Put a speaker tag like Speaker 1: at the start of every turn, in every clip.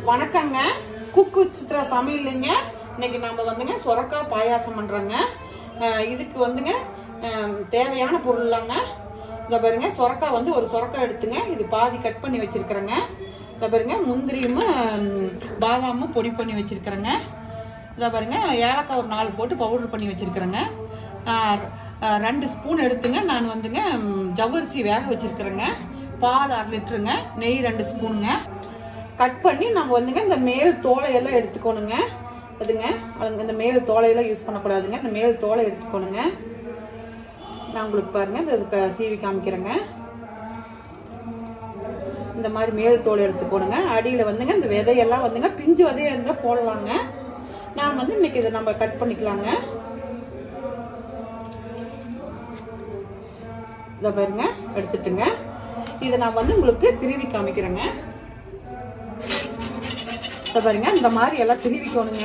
Speaker 1: வணக்கங்க குக்கு சித்ரா சமையலுங்க இன்னைக்கு நம்ம வந்துங்க சொரக்காய் பாயாசம் பண்றோங்க அஹ் இதுக்கு வந்துங்க அஹ் தேவையான பொருள்லாங்க இந்த பாருங்க சொரக்காய் வந்து ஒரு சொரக்காய் எடுத்துங்க இது பாதி கட் பண்ணி வச்சிருக்கிறேங்க இந்த பாருங்க முந்திரியும் ம், பாதாமும் பொடி பண்ணி வச்சிருக்கிறேங்க இதை பாருங்க ஏலக்காய் ஒரு நாலு போட்டு பவுடர் பண்ணி வச்சிருக்கிறேங்க ஆஹ் ஆஹ் ரெண்டு ஸ்பூன் எடுத்துங்க நான் வந்துங்க ம், ஜவ்வரிசி வேக வச்சிருக்கிறேங்க பால் அரை லிட்டருங்க நெய் ரெண்டு ஸ்பூனுங்க கட் பண்ணி நம்ம வந்துங்க இந்த மேல் தோலையெல்லாம் எடுத்துக்கணுங்க அதுங்க அதுங்க இந்த மேல் தோலையெல்லாம் யூஸ் பண்ணக்கூடாதுங்க இந்த மேல் தோலை எடுத்துக்கணுங்க நான் உங்களுக்கு பாருங்க இந்த இதுக்கு சீவி காமிக்கிறேங்க இந்த மாதிரி மேல் தோல் எடுத்துக்கணுங்க அடியில் வந்துங்க இந்த விதையெல்லாம் வந்துங்க பிஞ்சு விதையா இருந்தால் போடலாங்க நான் வந்து இன்னைக்கு இதை நம்ம கட் பண்ணிக்கலாங்க இதை பாருங்க எடுத்துட்டுங்க இதை நான் வந்து உங்களுக்கு திருவி காமிக்கிறேங்க இதை பாருங்க இந்த மாதிரி எல்லாம் திருவிக்கணுங்க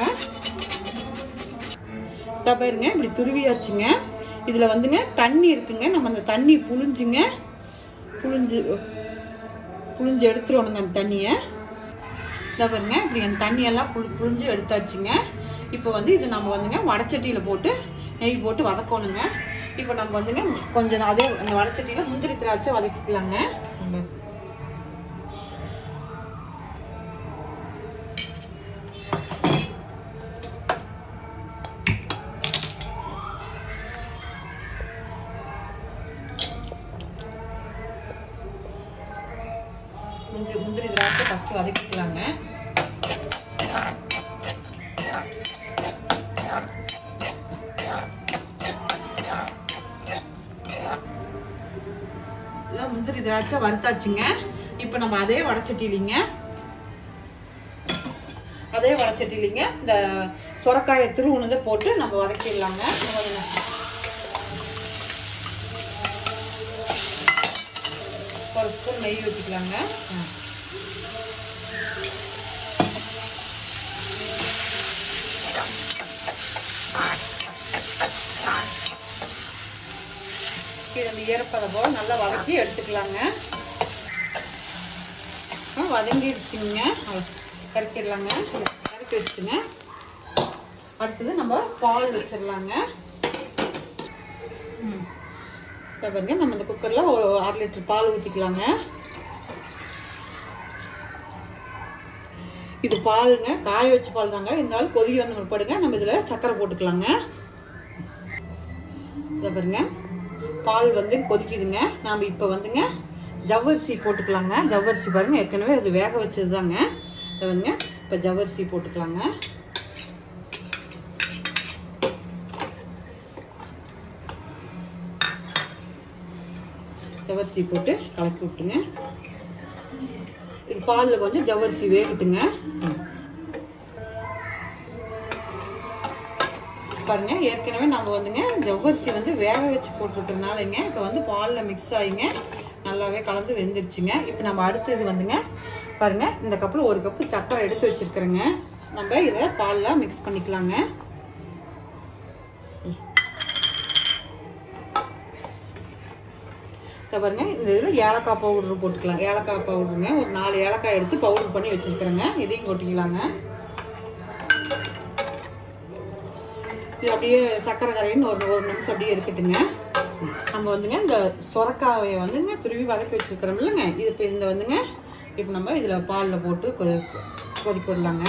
Speaker 1: இதை பாருங்க இப்படி துருவியாச்சுங்க இதில் வந்துங்க தண்ணி இருக்குங்க நம்ம அந்த தண்ணி புழிஞ்சுங்க புழிஞ்சு புழிஞ்சு எடுத்துருவணுங்க அந்த தண்ணியை இதை பாருங்க இப்படி அந்த தண்ணியெல்லாம் புழு புழிஞ்சு எடுத்தாச்சுங்க இப்போ வந்து இது நம்ம வந்துங்க வடச்சட்டியில் போட்டு நெய் போட்டு வதக்கணுங்க இப்போ நம்ம வந்துங்க கொஞ்சம் அதே அந்த வடச்சட்டியில் முந்திரி திராட்சை வதக்கிக்கலாங்க நம்ம முந்திரி முந்திரி திராட்சை ஃபஸ்ட்டு வதக்கிக்கலாங்க இதெல்லாம் முந்திரி திராட்சை வறுத்தாச்சுங்க இப்போ நம்ம அதே வடச்சட்டிலிங்க அதே வடச்சட்டிலிங்க இந்த சுரக்காயை திருவுணதை போட்டு நம்ம வதக்கிடலாங்க ஒரு ஸ்பூன் நெய் ஊற்றிக்கலாங்க இது அந்த ஈரப்பதம் போல் நல்லா வதக்கி எடுத்துக்கலாங்க ஆ, வதங்கிடுச்சுங்க அவ்வளோ. இறக்கிடலாங்க இறக்கி வச்சுங்க அடுத்தது நம்ம பால் வச்சிடலாங்க ம் இதை பாருங்க நம்ம இந்த குக்கரில் ஒரு அரை லிட்டர் பால் ஊற்றிக்கலாங்க இது பாலுங்க காய வச்ச பால் தாங்க இருந்தாலும் கொதி வந்து முற்படுங்க நம்ம இதில் சர்க்கரை போட்டுக்கலாங்க இதை பாருங்க பால் வந்து கொதிக்குதுங்க நாம் இப்போ வந்துங்க ஜவ்வரிசி போட்டுக்கலாங்க ஜவ்வரிசி பாருங்க ஏற்கனவே அது வேக வச்சது தாங்க இதை வந்துங்க இப்போ ஜவ்வரிசி போட்டுக்கலாங்க ஜவ்வரிசி போட்டு கலக்கி விட்டுங்க இது பாலில் கொஞ்சம் ஜவ்வரிசி வேகட்டுங்க பாருங்க ஏற்கனவே நம்ம வந்துங்க ஜவ்வரிசி வந்து வேக வச்சு போட்டிருக்கிறதுனாலங்க இப்போ வந்து பாலில் மிக்ஸ் ஆகிங்க நல்லாவே கலந்து வெந்துருச்சுங்க இப்போ நம்ம அடுத்தது வந்துங்க பாருங்க இந்த கப்பில் ஒரு கப்பு சக்கரை எடுத்து வச்சிருக்கிறேங்க நம்ம இதை பாலில் மிக்ஸ் பண்ணிக்கலாங்க இதை பாருங்க இந்த இதில் ஏலக்காய் பவுடர் போட்டுக்கலாம் ஏலக்காய் பவுடருங்க ஒரு நாலு ஏலக்காய் எடுத்து பவுடர் பண்ணி வச்சிருக்கிறேங்க இதையும் கொட்டிக்கலாங்க இது அப்படியே சக்கரை கரையின்னு ஒரு ஒரு நிமிஷம் அப்படியே இருக்கட்டுங்க நம்ம வந்துங்க இந்த சொரக்காயை வந்துங்க துருவி வதக்கி வச்சுருக்கிறோம் இல்லைங்க இது இப்போ இந்த வந்துங்க இப்போ நம்ம இதில் பாலில் போட்டு கொதி கொதிக்க விடலாங்க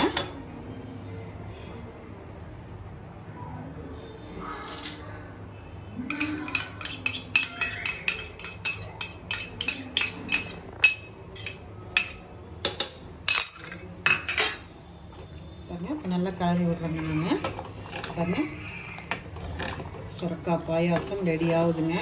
Speaker 1: பாருங்க இப்போ நல்லா கலரி விடுறோங்க நீங்கள் பாருங்க சுரக்காய் பாயாசம் ரெடி ஆகுதுங்க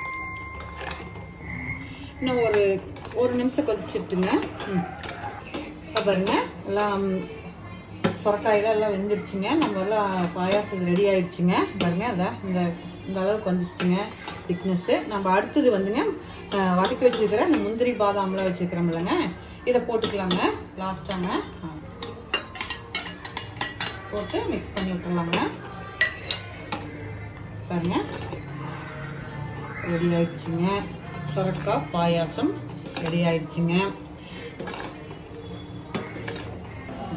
Speaker 1: இன்னும் ஒரு ஒரு நிமிஷம் கொதிச்சிட்டுங்க ம் இப்போ பாருங்க எல்லாம் சுரக்காயெல்லாம் எல்லாம் வெந்துருச்சுங்க நம்ம எல்லாம் பாயாசம் ரெடி ஆயிடுச்சுங்க பாருங்க அதான் இந்த இந்த அளவுக்கு வந்துச்சுங்க திக்னஸ்ஸு நம்ம அடுத்தது வந்துங்க அஹ், வதக்கி வச்சுருக்கிற இந்த முந்திரி பாதாம்லாம் வச்சுருக்கிறோம் இல்லைங்க இதை போட்டுக்கலாங்க லாஸ்ட்டாங்க ஆ போட்டு மிக்ஸ் பண்ணி விட்டுறலாங்க பாருங்க ரெடி ஆயிடுச்சுங்க சுரக்காய் பாயாசம் ரெடி ஆயிடுச்சுங்க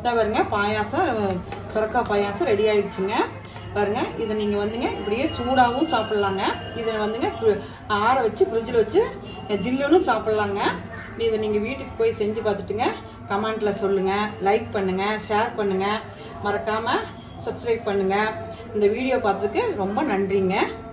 Speaker 1: இதான் பாருங்க பாயாசம் சுரக்காய் பாயாசம் ரெடி ஆயிடுச்சுங்க பாருங்க இதை நீங்க வந்துங்க இப்படியே சூடாகவும் சாப்பிடலாங்க இதை வந்துங்க fri- ஆற வச்சு ஃப்ரிட்ஜில் வச்சு ஜில்லுன்னு சாப்பிடலாங்க இதை நீங்க வீட்டுக்கு போய் செஞ்சு பார்த்துட்டுங்க கமெண்ட்ல சொல்லுங்க லைக் பண்ணுங்க ஷேர் பண்ணுங்க மறக்காம சப்ஸ்கிரைப் பண்ணுங்க இந்த வீடியோ பார்த்ததுக்கு ரொம்ப நன்றிங்க